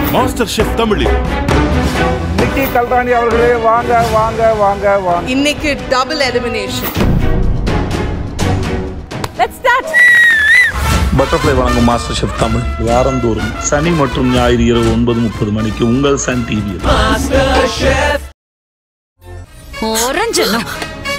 Master chef தமிழில் நிக்கி கல்ராணி அவர்களே வாங்க வாங்க வாங்க வாங்க இன்னைக்கு double elimination let's start butterfly வழங்கும் மாஸ்டர் ஷெஃப் தமிழ் வாரந்தோறும் சனி மற்றும் ஞாயிறு இரவு ஒன்பது முப்பது மணிக்கு உங்கள் சன் டிவியில் ஓரஞ்சனம்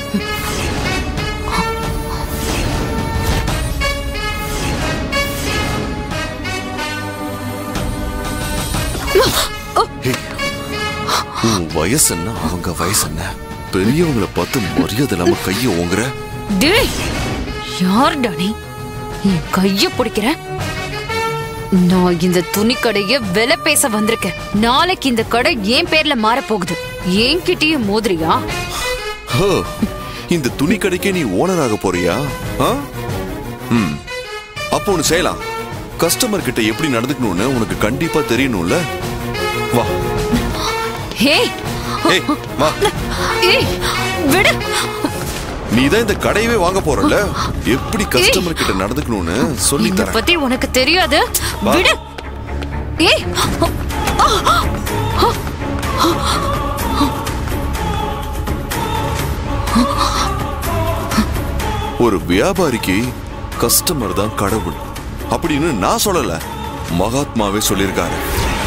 உன் வயசு என்ன அவங்க வயசு என்ன பெரியவங்கள பார்த்து மரியாதை இல்லாம கைய ஓங்குற டேய் யார்டா நீ என் கைய பிடிக்கிற நான் இந்த துணி கடைய விலை பேச வந்திருக்கேன் நாளைக்கு இந்த கடை என் பேர்ல மாற போகுது என்கிட்டயும் மோதிரியா ஹோ, இந்த துணி கடைக்கே நீ ஓனர் ஆக போறியா ஆ? ம் அப்போ ஒண்ணு செய்யலாம் கஸ்டமர் கிட்ட எப்படி நடந்துக்கணும்னு உனக்கு கண்டிப்பா தெரியணும்ல வா ஹே ஏய் வா ஏய் விடு நீ தான் இந்த கடையவே வாங்க போறல எப்படி கஸ்டமர் கிட்ட நடந்துக்கணும்னு சொல்லி இத தரேன் பத்தி உனக்கு தெரியாது வா. விடு ஏய் ஒரு வியாபாரிக்கு கஸ்டமர் தான் கடவுள் அப்படின்னு நான் சொல்லல மகாத்மாவே சொல்லியிருக்காரு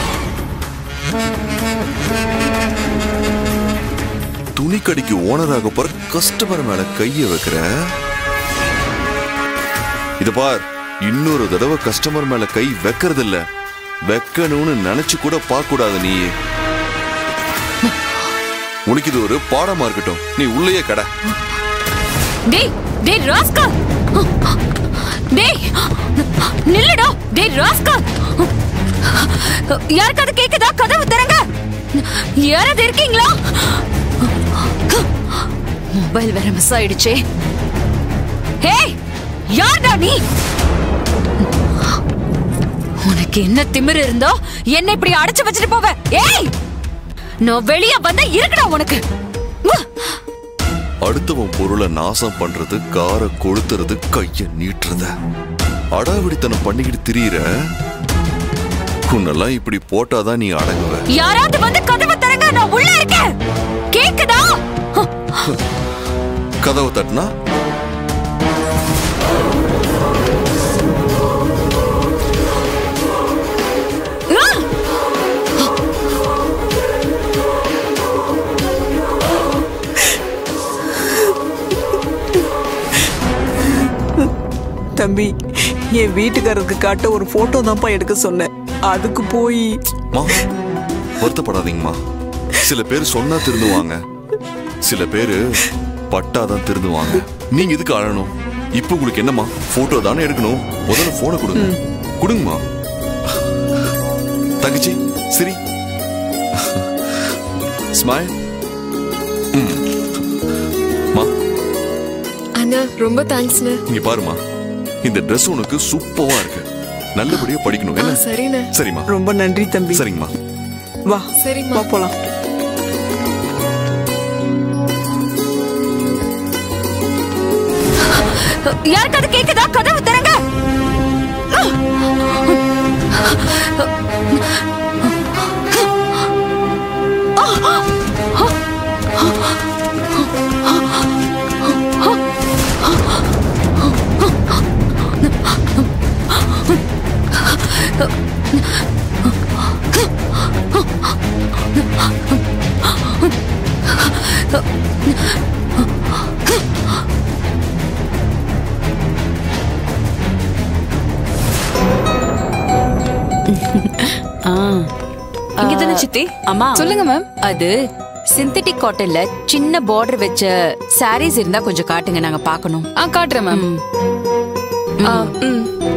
துணிக்கடைக்கு ஓனராக போற கஸ்டமர் மேல கைய வைக்கிற இது பார் இன்னொரு தடவை கஸ்டமர் மேல கை வைக்கிறது இல்ல வைக்கணும்னு நினைச்சு கூட பார்க்க கூடாது நீ உனக்கு இது ஒரு பாடமா இருக்கட்டும் நீ உள்ளேயே கடை டேய் டேய் ராஸ்கா டேய் நில்லுடா டேய் ராஸ்கா யாருக்காவது கேக்குதா கதவு திறங்க யாராவது இருக்கீங்களா மொபைல் வேற மிஸ் ஆயிடுச்சே ஹேய் யார்டா நீ உனக்கு என்ன திமிரு இருந்தோ என்ன இப்படி அடைச்சு வச்சுட்டு போவ ஏய் நான் வெளிய வந்தா இருக்குடா உனக்கு உம். அடுத்தவன் பொருளை நாசம் பண்றது காரை கொளுத்துறது கைய நீட்டுறத அடாவடித்தனம் பண்ணிக்கிட்டு திரியிற உன்னெல்லாம் இப்படி போட்டாதான் நீ அடங்குவ யாராவது வந்து கதவை திறங்க நான் உள்ள இருக்கேன் கேக்குதா கதவை தட்டினா தம்பி என் வீட்டுக்காரருக்கு காட்ட ஒரு போட்டோ தான்ப்பா எடுக்க சொன்னேன் அதுக்கு போய் மா வருத்தப்படாதீங்கம்மா சில பேர் சொன்னா திருந்துவாங்க சில பேரு பட்டாதான் திருந்துவாங்க நீங்க எதுக்கு அழணும் இப்போ உங்களுக்கு என்னம்மா போட்டோ தானே எடுக்கணும் முதல்ல போனை கொடுங்க கொடுங்கம்மா தங்கச்சி சரி ஸ்மைல் மா அண்ணா ரொம்ப தேங்க்ஸ்ண்ணே இங்க பாருமா இந்த Dress உனக்கு சூப்பரா இருக்கு நல்லபடியா படிக்கணும் ஆ என்ன சரிண்ணே சரிம்மா ரொம்ப நன்றி தம்பி சரிங்கம்மா வா சரிம்மா. வா போலாம் யாருக்காவது கேக்குதா கதவு திறங்க இங்க தானே சித்தி அம்மா சொல்லுங்க மேம் அது சிந்தட்டிக் காட்டன்ல சின்ன பார்டர் வச்ச சாரீஸ் இருந்தா கொஞ்சம் காட்டுங்க நாங்க பார்க்கணும் ஆ காட்டுறேன் மேம் ஆ, ம்.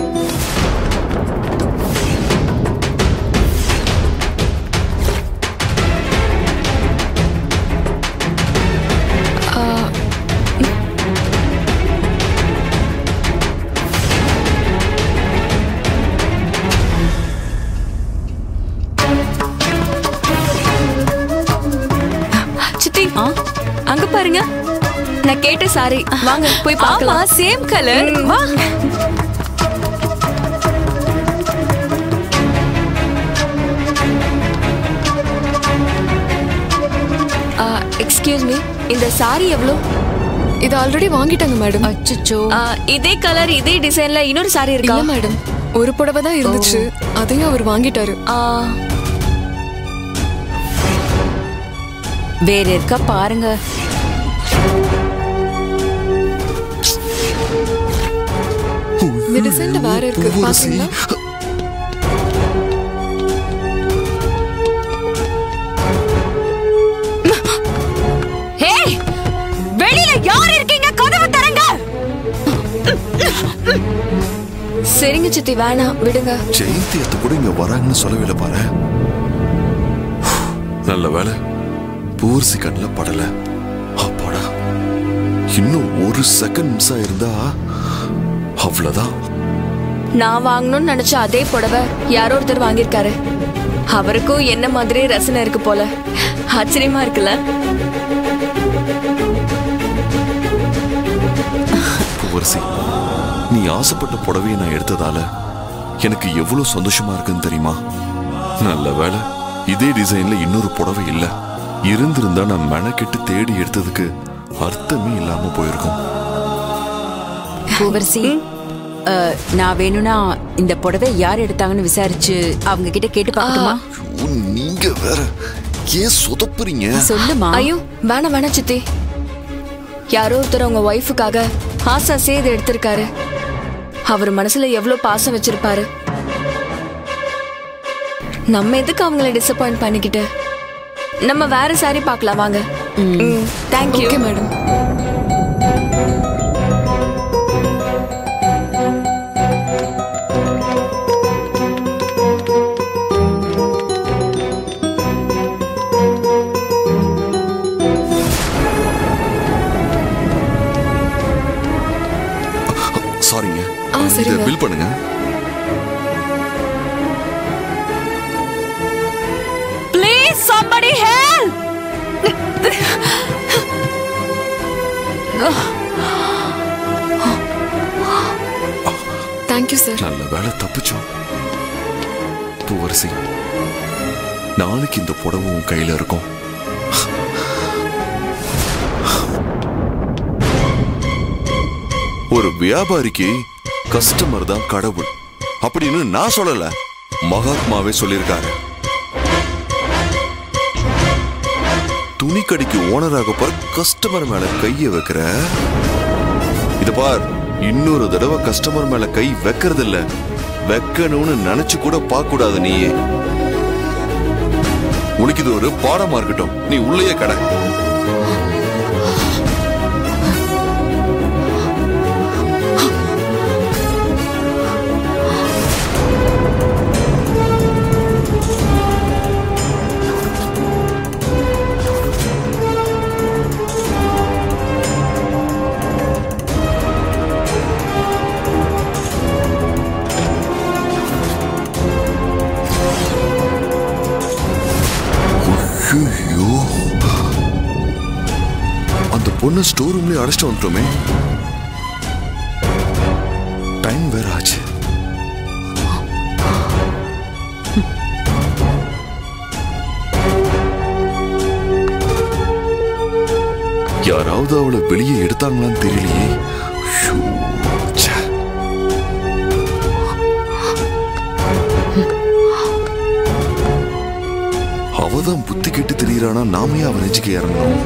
சித்தி அங்க பாருங்க நான் கேட்ட சாரி வாங்க போய் பார்க்கலாம் சேம் கலர் வா எக்ஸ்கியூஸ் மீ இந்த சாரி எவ்வளோ இது ஆல்ரெடி வாங்கிட்டாங்க மேடம் அச்சச்சோ ஆ, இதே கலர் இதே டிசைன்ல இன்னொரு சாரி இருக்கா இல்ல மேடம் ஒரு புடவை தான் இருந்துச்சு அதையும் அவர் வாங்கிட்டாரு ஆ, வேற இருக்கா பாருங்க இந்த டிசைன்ல வேற இருக்கு பூவரசி பாத்தீங்களா ஹேய் வெளியில யார் இருக்கீங்க கதவை தரங்க சரிங்க சித்தி வேணாம் விடுங்க ஜெயந்தி அத்தை கூட இங்க வராங்கன்னு சொல்லவே இல்லை பாரு நல்ல வேலை பூர்சி கண்ணில் படல அப்பாடா இன்னும் ஒரு செகண்ட் மிஸ் ஆயிருந்தா அவ்வளவுதான் நான் வாங்கணும்னு நினைச்ச அதே புடவை யாரோ ஒருத்தர் வாங்கியிருக்காரு அவருக்கும் என்ன மாதிரி ரசனை இருக்கு போல ஆச்சரியமா இருக்குல்ல பூவரசி நீ ஆசைப்பட்ட புடவையை நான் எடுத்ததால எனக்கு எவ்வளவு சந்தோஷமா இருக்குன்னு தெரியுமா நல்ல வேலை இதே டிசைன்ல இன்னொரு புடவை இல்ல இருந்திருந்தா நான் மெனக்கெட்டு தேடி எடுத்ததுக்கு அர்த்தமே இல்லாம போயிருக்கும் பூவரசி அஹ், நான் வேணும்னா இந்த புடவை யார் எடுத்தாங்கன்னு விசாரிச்சு அவங்க கிட்ட கேட்டு பார்க்கட்டுமா ஐயோ, நீங்க வேற ஏன் சொதப்புறீங்க சொல்லுமா ஐயோ வேணாம் வேணாம் சித்தி யாரோ ஒருத்தர் உங்க ஒய்ஃபுக்காக ஆசாசே இதை எடுத்திருக்காரு அவர் மனசுல எவ்வளவு பாசம் வச்சிருப்பாரு நம்ம எதுக்கு அவங்கள டிசப்பாயிண்ட் பண்ணிக்கிட்டு நம்ம வேற சாரி பார்க்கலாம் வாங்க தேங்க்யூ ஓகே மேடம் சாரிங்க ஆ, இதை சரிங்க. பில் பண்ணுங்க please somebody help thank you sir நல்ல வேலை தப்பிச்சோம் பூவரசி நாளைக்கு இந்த புடவை உன் கையில இருக்கும் ஒரு வியாபாரிக்கு கஸ்டமர் தான் கடவுள் அப்படின்னு நான் சொல்லல மகாத்மாவே சொல்லியிருக்காரு துணிக்கடைக்கு ஓனராக போற கஸ்டமர் மேல கைய வைக்கிற இத பார் இன்னொரு தடவை கஸ்டமர் மேல கை வைக்கிறது இல்ல வைக்கணும்னு நினைச்சு கூட பார்க்க கூடாது நீயே உனக்கு இது ஒரு பாடமா இருக்கட்டும் நீ உள்ளேயே கடை ஐயோ அந்த பொண்ணு ஸ்டோர் ரூம்லயே அடைச்சிட்டு வந்துட்டோமே டைம் வேற ஆச்சு யாராவது அவளை வெளியே எடுத்தாங்களான்னு தெரியலையே ஐயோ, ச்சே. அவதான் புத்தி கெட்டு திரியறானா நாமே அவன் நெஞ்சுக்கு இறங்கணும்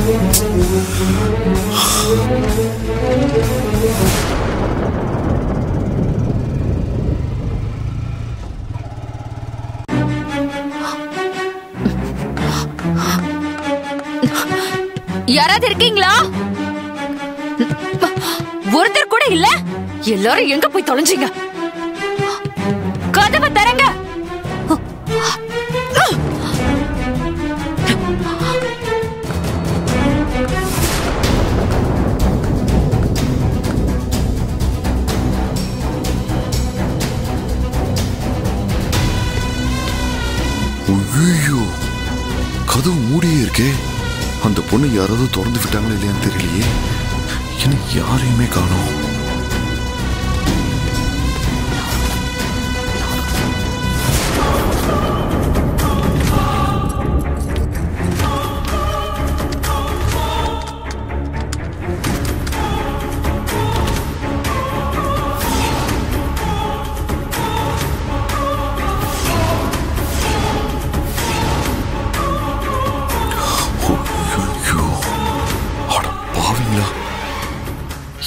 யாராவது இருக்கீங்களா ஒருத்தர் கூட இல்ல எல்லாரும் எங்க போய் தொலைஞ்சீங்க கதவை தரங்க ஐயோ கதவு மூடியே இருக்கே அந்த பொண்ணு யாராவது திறந்து விட்டாங்களா இல்லையான்னு தெரியலையே என்ன யாரையுமே காணோம்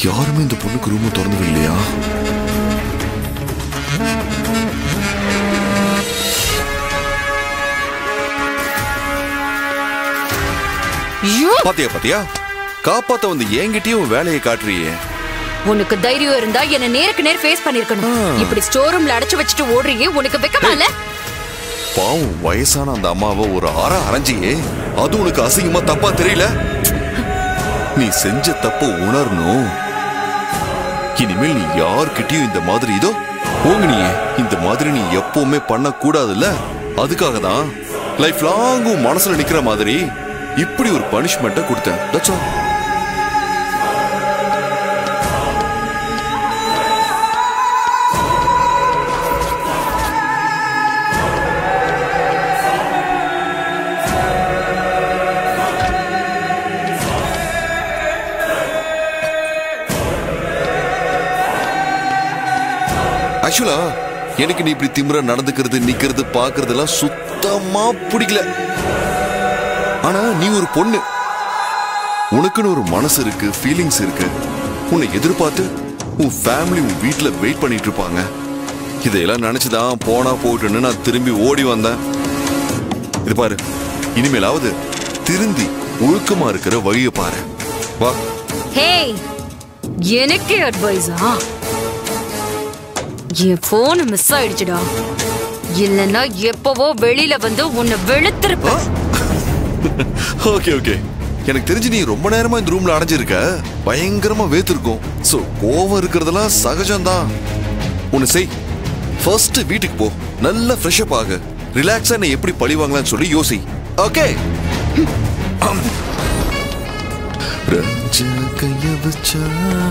யாருமே இந்த பொண்ணுக்கு ரூம் திறந்து இல்லையா ஐயோ பாத்தியா பாத்தியா காப்பாத்த வந்து என்கிட்டயும் உன் வேலையை காட்டுறியே உனக்கு தைரியம் இருந்தா என்ன நேருக்கு நேர் ஃபேஸ் பண்ணிருக்கணும் இப்படி ஸ்டோர் ரூம்ல அடைச்சு வச்சுட்டு ஓடுறீங்க உனக்கு வெக்கமா இல்ல பாவம் வயசான அந்த அம்மாவை ஒரு அற அரைஞ்சியே அது உனக்கு அசிங்கமா தப்பா தெரியல நீ செஞ்ச தப்ப உணரணும் இனிமேல் நீ யார்கிட்டயும் இந்த மாதிரி இதோ ஓங்குனியே இந்த மாதிரி நீ எப்பவுமே பண்ண கூடாதுல்ல அதுக்காக தான் லைஃப் லாங் உன் மனசுல நிக்கிற மாதிரி இப்படி ஒரு பனிஷ்மெண்ட்டை கொடுத்தேன் That's all. ஆக்சுவலா எனக்கு நீ இப்படி திமிரா நடந்துக்கிறது நிக்கிறது பாக்குறதெல்லாம் சுத்தமா பிடிக்கல ஆனா நீ ஒரு பொண்ணு உனக்குன்னு ஒரு மனசு இருக்கு ஃபீலிங்ஸ் இருக்கு உன்னை எதிர்பார்த்து உன் ஃபேமிலி உன் வீட்ல வெயிட் பண்ணிட்டு இருப்பாங்க இதையெல்லாம் நினைச்சுதான் போனா போட்டுன்னு நான் திரும்பி ஓடி வந்தேன் இது பாரு இனிமேலாவது திருந்தி ஒழுக்கமா இருக்கிற வழியை பாரு வா ஹேய் எனக்கே அட்வைஸா என் போன் மிஸ் ஆயிடுச்சுடா இல்லைன்னா எப்பவோ வெளியில வந்து உன்னை வெளுத்திருப்பேன் ஓகே ஓகே எனக்கு தெரிஞ்சு நீ ரொம்ப நேரமா இந்த ரூம்ல அடைஞ்சிருக்க பயங்கரமா வேத்திருக்கும் சோ கோவம் இருக்கிறதெல்லாம் சகஜம்தான் ஒன்னு செய் ஃபர்ஸ்ட் வீட்டுக்கு போ நல்லா ஃப்ரெஷ் அப் ஆகு ரிலாக்ஸா நீ எப்படி பழி வாங்கலாம்னு சொல்லி யோசி ஓகே கைய வச்சா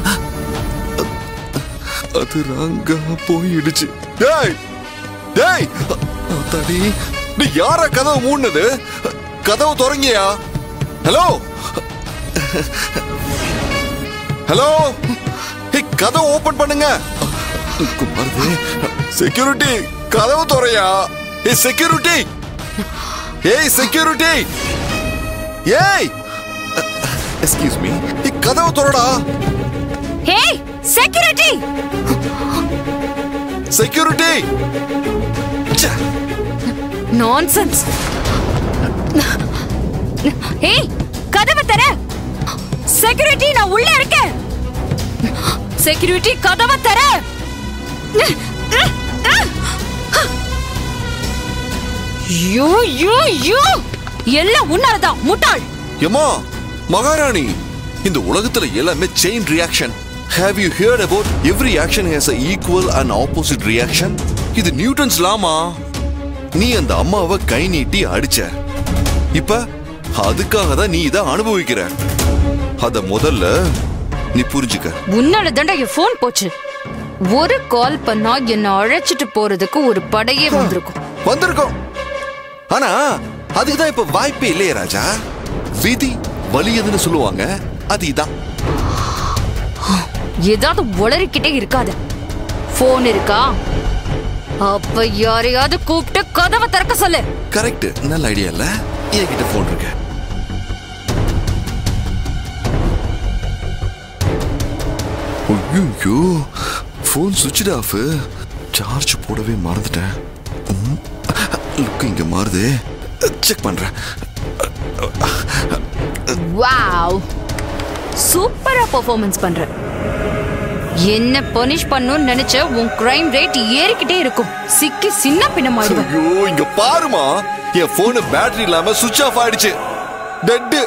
அது ராங்கா போயிடுச்சு டேய் டேய் தடி நீ யாரா கதவை மூடினது கதவு தொடங்கியா ஹலோ ஹலோ ஏய் கதவை ஓபன் பண்ணுங்க குமாரதே செக்யூரிட்டி கதவு துறையா ஏய் செக்யூரிட்டி ஏய் செக்யூரிட்டி ஏய் எக்ஸ்கியூஸ் மீ கதவு துறடா ஹேய் செக்யூரிட்டி செக்யூரிட்டி நான்சென்ஸ் ஏய் கதவை தர செக்யூரிட்டி நான் உள்ள இருக்கேன் செக்யூரிட்டி கதவை தர யூ யூ யூ எல்லாம் உன்னாலதான் முட்டாள் எம்மா மகாராணி இந்த உலகத்துல எல்லாமே chain reaction have you heard about every action has a equal and opposite reaction இது நியூட்டன்ஸ் லாமா நீ அந்த அம்மாவை கை நீட்டி அடிச்ச இப்ப அதுக்காக தான் நீ இதை அனுபவிக்கிற அத முதல்ல நீ புரிஞ்சுக்க உன்னால தாண்டா என் போன் போச்சு ஒரு கால் பண்ணா என்ன அழைச்சிட்டு போறதுக்கு ஒரு படையே வந்திருக்கும் வந்திருக்கோம் ஆனா அதுக்குதான் இப்ப வாய்ப்பே இல்லையே ராஜா விதி வலியதுன்னு சொல்லுவாங்க அது இதான் ஏதாவது உளறிக்கிட்டே இருக்காத போன் இருக்கா அப்ப யாரையாவது கூப்பிட்டு கதவை திறக்க சொல்லு கரெக்ட் நல்ல ஐடியா இல்ல என்கிட்ட போன் இருக்கு ஐயோ ஃபோன் சுவிட்ச் ஆஃப் சார்ஜ் போடவே மறந்துட்டேன் லுக் இங்க மாறுது செக் பண்றேன் வாவ் சூப்பரா பெர்ஃபார்மன்ஸ் பண்ற என்ன பனிஷ் பண்ணணும்னு நினைச்ச உன் கிரைம் ரேட் ஏறிக்கிட்டே இருக்கும் சிக்கி சின்ன பின்னமாயிடுவ ஐயோ இங்க பாருமா என் போன் பேட்டரி இல்லாம சுவிட்ச் ஆஃப் ஆயிடுச்சு டெட்டு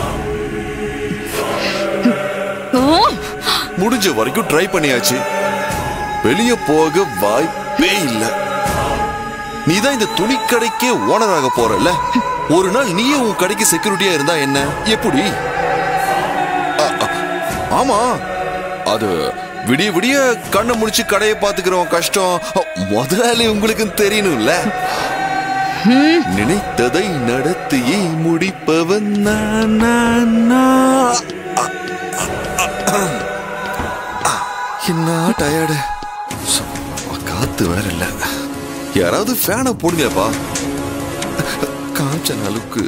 முடிஞ்ச வரைக்கும் ட்ரை பண்ணியாச்சு வெளிய போக வாய்ப்பே இல்ல நீதான் இந்த துணிக்கடைக்கே ஓனராக போறல ஒரு நாள் நீயே உன் கடைக்கு செக்யூரிட்டியா இருந்தா என்ன எப்படி அ- அ- ஆமா அது விடிய விடிய கண்ணை முடிச்சு கடையை பாத்துக்கிறோம் கஷ்டம் முதலாளி உங்களுக்கு தெரியணும்ல நினைத்ததை நடத்தியே முடிப்பவன் நான், நான், நான். அ- அ- அ- என்ன டயர்டு காத்து வேற இல்ல யாராவது ஃபேனை போடுங்கப்பா காய்ச்சல் அளவுக்கு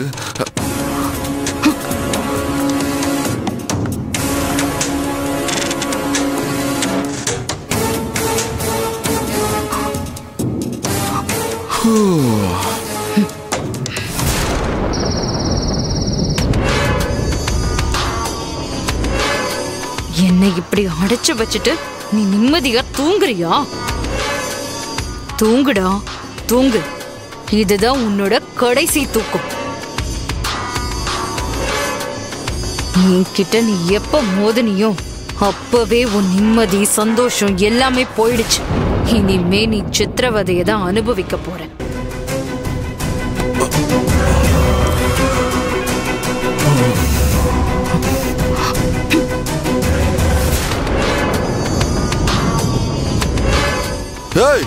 என்னை இப்படி அடைச்சு வச்சுட்டு நீ நிம்மதியா தூங்குறியா தூங்குடா தூங்கு இதுதான் உன்னோட கடைசி தூக்கம் என்கிட்ட நீ எப்ப மோதினியோ அப்பவே உன் நிம்மதி சந்தோஷம் எல்லாமே போயிடுச்சு இனிமே நீ சித்திரவதையை தான் அனுபவிக்க போற ஏய்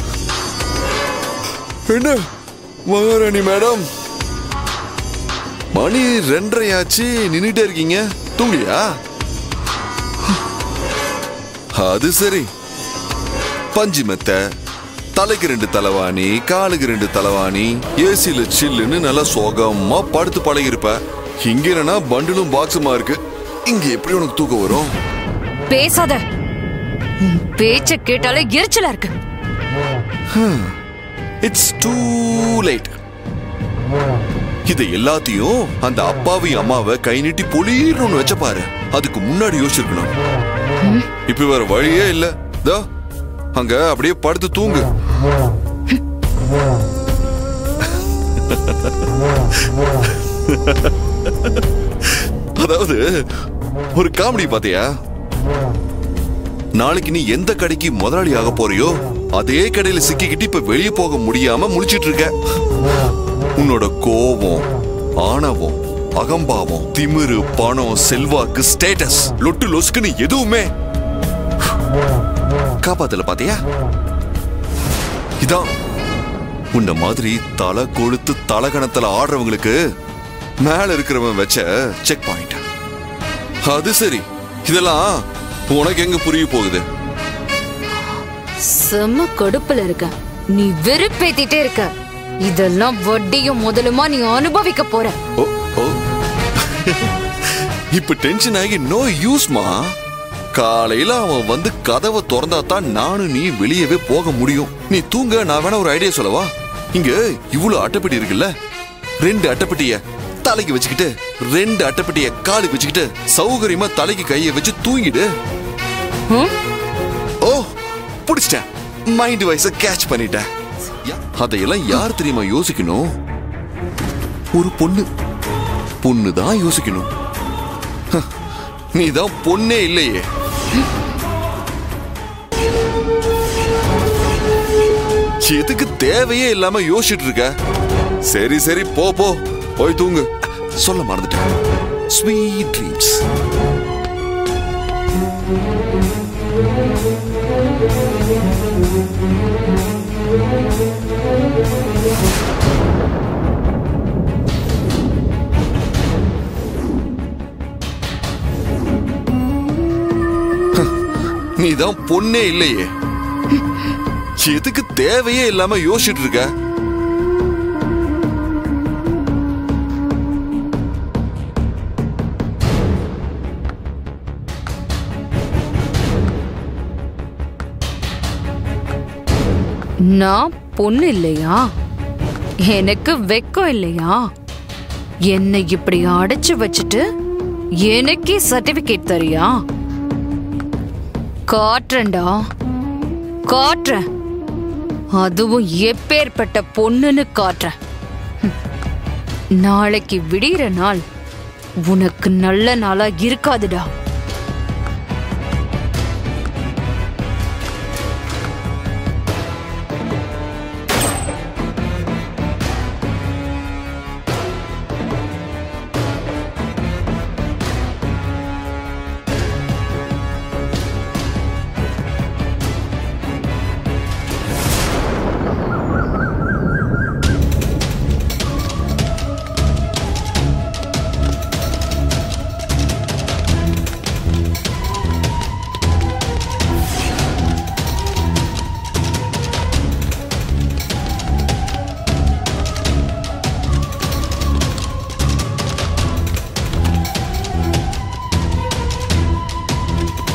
என்ன மகாராணி மேடம் மணி ரெண்டரை ஆச்சு நின்னுட்டே இருக்கீங்க தூங்கலையா அது சரி பஞ்சு மெத்த தலைக்கு ரெண்டு தலைவாணி காலுக்கு ரெண்டு தலைவாணி ஏசில சில்லுன்னு நல்லா சோகமா படுத்து பழகிருப்ப இங்க என்னன்னா பண்டிலும் பாக்ஸுமா இருக்கு இங்க எப்படி உனக்கு தூக்கம் வரும் பேசாத உன் பேச்ச கேட்டாலே எரிச்சலா இருக்கு இட்ஸ் டூ லேட் இதை எல்லாத்தையும் அந்த அப்பாவி அம்மாவை கை நீட்டி பொலீர்னு வச்ச பாரு அதுக்கு முன்னாடி யோசிச்சிருக்கணும் இப்ப வேற வழியே இல்ல தோ அங்க அப்படியே படுத்து தூங்கு அதாவது ஒரு காமெடி பாத்தியா நாளைக்கு நீ எந்த கடைக்கு முதலாளி ஆக போறியோ அதே கடையில சிக்கிக்கிட்டு இப்ப வெளியே போக முடியாம முழிச்சிட்டு இருக்க உன்னோட கோபம் ஆணவம் அகம்பாவம் திமிரு பணம் செல்வாக்கு ஸ்டேட்டஸ் லொட்டு லொசுக்குன்னு எதுவுமே காப்பாத்தல பாத்தியா இதான் உன்ன மாதிரி தலை கொழுத்து தலகணத்துல ஆடுறவங்களுக்கு மேல இருக்கிறவன் வச்ச செக் பாயிண்ட் அது சரி இதெல்லாம் உனக்கு எங்க புரிய போகுது செம்ம கடுப்புல இருக்க நீ வெறுப்பேத்திட்டே இருக்க இதெல்லாம் வட்டியும் முதலுமா நீ அனுபவிக்க போற ஓ ஓ இப்ப டென்ஷன் ஆகி நோ யூஸ்மா காலையில அவன் வந்து கதவை திறந்தா தான் நானும் நீ வெளியவே போக முடியும் நீ தூங்க நான் வேணா ஒரு ஐடியா சொல்லவா இங்க இவ்வளவு அட்டைப்பெட்டி இருக்குல்ல ரெண்டு அட்டைப்பெட்டிய தலைக்கு வச்சுக்கிட்டு ரெண்டு அட்டைப்பெட்டிய காலுக்கு வச்சுக்கிட்டு சௌகரியமா தலைக்கு கையை வச்சு தூங்கிடு ஓ புடிச்சிட்டேன் மைண்ட் வைஸ கேட்ச் பண்ணிட்டேன் அதையெல்லாம் யார் தெரியுமா யோசிக்கணும் ஒரு பொண்ணு பொண்ணு தான் யோசிக்கணும் ஹ, நீ தான் பொண்ணே இல்லையே எதுக்கு தேவையே இல்லாம யோசிச்சுட்டு இருக்க சரி சரி போ போ போய் தூங்கு சொல்ல மறந்துட்டேன் ஸ்வீட் ட்ரீம்ஸ் நீ தான் பொண்ணே இல்லையே எதுக்கு தேவையே இல்லாம யோசிச்சுட்டு இருக்க நான் பொண்ணு இல்லையா எனக்கு வெக்கம் இல்லையா என்னை இப்படி அடைச்சு வச்சுட்டு எனக்கே சர்டிபிகேட் தரியா காட்டுறேன்டா காட்டுறேன் அதுவும் எப்பேற்பட்ட பொண்ணுன்னு காட்டுறேன் ஹம். நாளைக்கு விடிகிற நாள் உனக்கு நல்ல நாளா இருக்காதுடா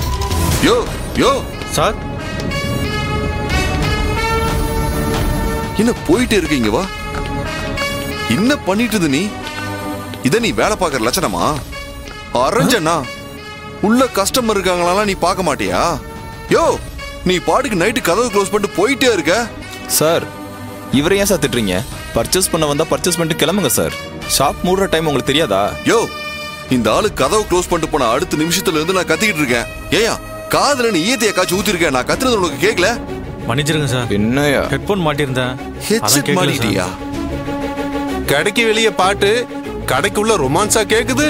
யோ யோ சார் என்ன போயிட்டே இருக்கீங்க வா என்ன பண்ணிட்டு இருந்த நீ இத நீ வேலை பார்க்கற லட்சணமா அரஞ்சனா உள்ள கஸ்டமர் இருக்காங்களா நீ பார்க்க மாட்டியா யோ நீ பாட்டுக்கு நைட்டு கதவு க்ளோஸ் பண்ணிட்டு போயிட்டே இருக்க சார் இவரை ஏன் சார் திட்டுறீங்க பர்ச்சேஸ் பண்ண வந்தா பர்ச்சேஸ் பண்ணிட்டு கிளம்புங்க சார் ஷாப் மூடுற டைம் உங்களுக்கு தெரியாதா யோ இந்த ஆளு கதவு க்ளோஸ் பண்ணிட்டு போன அடுத்த நிமிஷத்துல இருந்து நான் கத்திக்கிட்டு இருக்கேன் ஏயா காதுல நீ ஈயத்தைய காய்ச்சி ஊத்திருக்கேன் நான் கத்துறது உனக்கு கேட்கல மன்னிச்சிருங்க சார் என்னையா ஹெட்போன் மாட்டியிருந்தேன் ஹெட்செட் மாட்டிட்டியா கடைக்கு வெளியே பாட்டு கடைக்குள்ள ரொமான்ஸா கேக்குது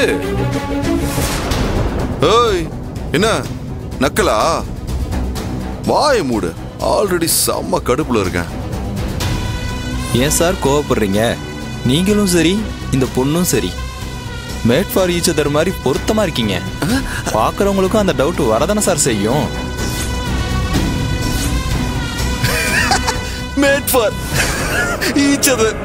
ஏய் என்ன நக்கலா வாய மூடு ஆல்ரெடி செம்ம கடுப்புல இருக்கேன் ஏன் சார் கோவப்படுறீங்க நீங்களும் சரி இந்த பொண்ணும் சரி மேட் ஃபார் ஈச் அதர் மாதிரி பொருத்தமா இருக்கீங்க பார்க்கறவங்களுக்கும் அந்த டவுட் வரதானே சார் செய்யும் மேட் ஃபார் ஈச் அதர்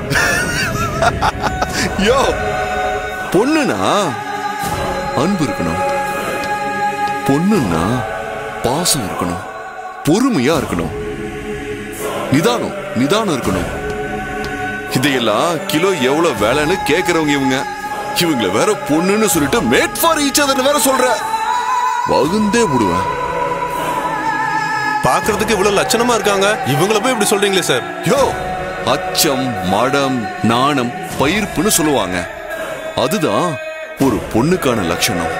யோ பொண்ணுனா அன்பு இருக்கணும் பொண்ணுன்னா பாசம் இருக்கணும் பொறுமையா இருக்கணும் நிதானம் நிதானம் இருக்கணும் இதையெல்லாம் கிலோ எவ்வளவு வேலைன்னு கேக்குறவங்க இவங்க இவங்கள வேற பொண்ணுன்னு சொல்லிட்டு மேட் ஃபார் ஈச் அதர் வேற சொல்ற வகுந்தே விடுவேன் பாக்குறதுக்கு இவ்வளவு லட்சணமா இருக்காங்க இவங்கள போய் இப்படி சொல்றீங்களே சார் யோ அச்சம் மடம் நாணம் பயிர்ப்புன்னு சொல்லுவாங்க அதுதான் ஒரு பொண்ணுக்கான லட்சணம்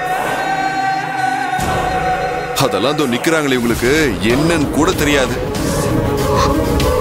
அதெல்லாம் இதோ நிக்கிறாங்களே உங்களுக்கு என்னன்னு கூட தெரியாது